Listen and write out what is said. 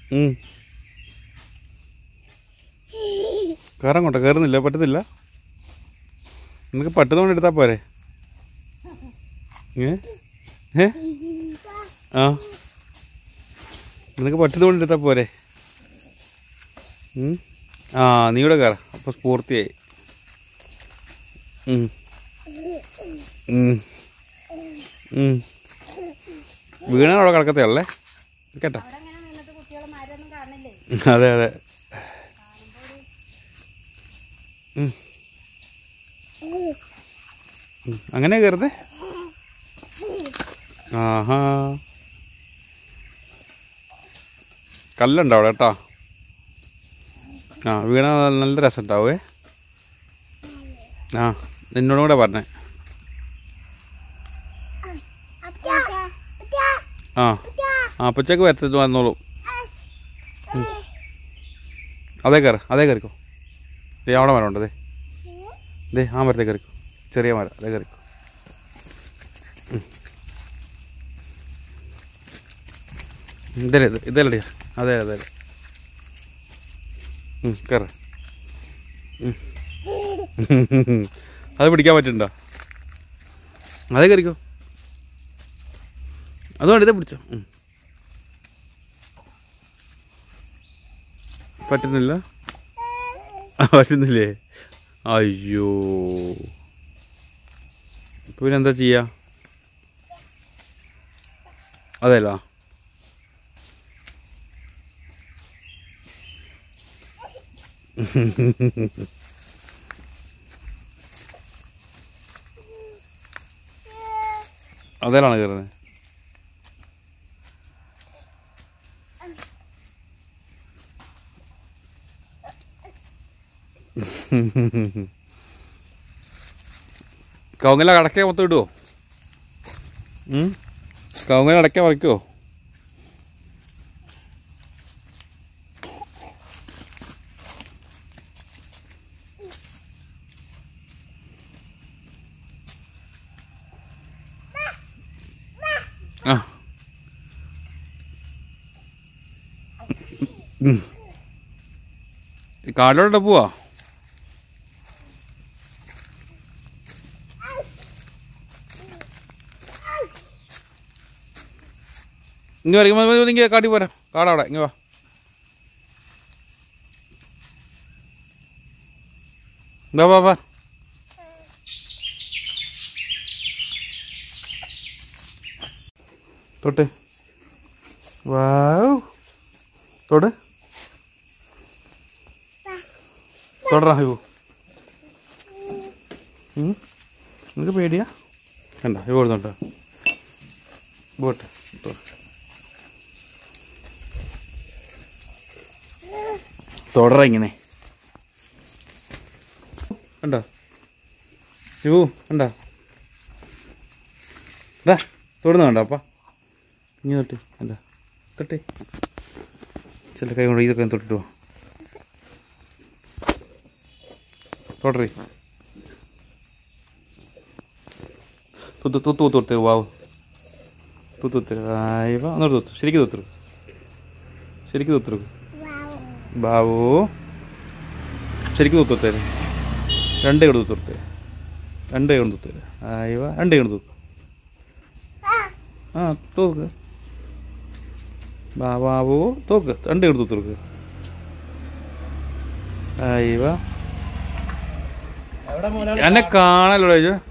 ഉം. കയറാൻ കൊണ്ട കയറുന്നില്ല പറ്റുന്നില്ല നിനക്ക് പറ്റുന്നതുകൊണ്ട് എടുത്താൽ പോരെ ഏ ഏ ആ നിനക്ക് പറ്റുന്നതുകൊണ്ട് എടുത്താൽ പോരെ ഉം. ആ നീ ഇവിടെ കയറ അപ്പോൾ പൂർത്തിയായി ഉം. ഉം. ഉം. വീണ അവിടെ കിടക്കത്തേ ഉള്ളേ കേട്ടോ അവിടെ അങ്ങനെ നിന്നിട്ട് കുട്ടികൾ മരൊന്നും കാണില്ലേ അതെ അതെ ഉം. ഉം. അങ്ങനെ കയറുന്നേ ആഹാ കല്ലുണ്ടോ അവിടെ കേട്ടോ ആ വീണ നല്ല രസം ഉണ്ടാവേ ആ നിന്നോടും കൂടെ പറഞ്ഞേ ആ ആ അപ്പച്ചക്ക് വരത്തിട്ട് വന്നോളൂ ഉം. അതേ കയറി അതേ കയറിക്കോ ദേ അവിടെ മരം ഉണ്ട് ദേ ദേ ആ മരത്തെ കയറിക്കോ ചെറിയ മരം അതേ കയറിക്കോ ഉം. ഇതല്ലേ ഇത് ഇതല്ലേ അതെ അതെ അതെ ഉം, കയറ് ഉം. അത് പിടിക്കാൻ പറ്റുന്നുണ്ടോ അതേ കയറിക്കോ അതുകൊണ്ട് ഇതേ പിടിച്ചോ ഉം. പറ്റുന്നില്ല ആ, പറ്റുന്നില്ലേ അയ്യോ ഇപ്പൊ പിന്നെ എന്താ ചെയ്യാ അതെല്ലോ അതേലാണ് കയറുന്നത് കവുങ്ങല അടക്ക മൊത്തം ഇടുവോ കവുങ്ങല അടക്ക പറിക്കുവോ ആ ഉം. ഈ കാടിലോട്ട് പോവാ ഇങ്ങ് വരയ്ക്കുമ്പോൾ ഇങ്ങനെ കാട്ടി പോരാ കാടവിടെ ഇങ്ങ് വാ വാ വാ വാ തൊട്ട് വാവ് തൊട് തൊടറാ ഇവു ഉം. നിനക്ക് പേടിയാ കണ്ട ഇവ കൊടുത്തോട്ടോ പോട്ടെ തൊ. തൊടറ ഇങ്ങനെ കണ്ടോ ഇവു കണ്ടോ ഡാ തൊടുന്ന കണ്ടോ അപ്പ ഇനി തൊട്ട് അല്ല തൊട്ടേ ചില കൈ കൊണ്ട് ഇതൊക്കെ ഒന്ന് തൊട്ടിട്ട് പോ തൊടറി തുത്ത് തുത്ത് തുത്ത് തുത്ത് വാവ് തുത്ത് തുത്ത് ആയിവ ഒന്നോട്ട് തുത്ത് ശരിക്കും തുത്തരു ശരിക്കും തുത്തരു ബാബു ശരിക്കും തുത്തേ രണ്ട് കൈ കൊണ്ട് തുത്തേ രണ്ട് കൈ കൊണ്ട് തുത്തേ ആയിവ രണ്ട് കൈ കൊണ്ട് തുത്ത് ആ തോക്ക് ബാ ബാബു തോക്ക് രണ്ട് കൈ കൊണ്ട് തുത്തർക്ക് ആയിവ എന്നെ കാണല്ലോ ചോദിച്ചു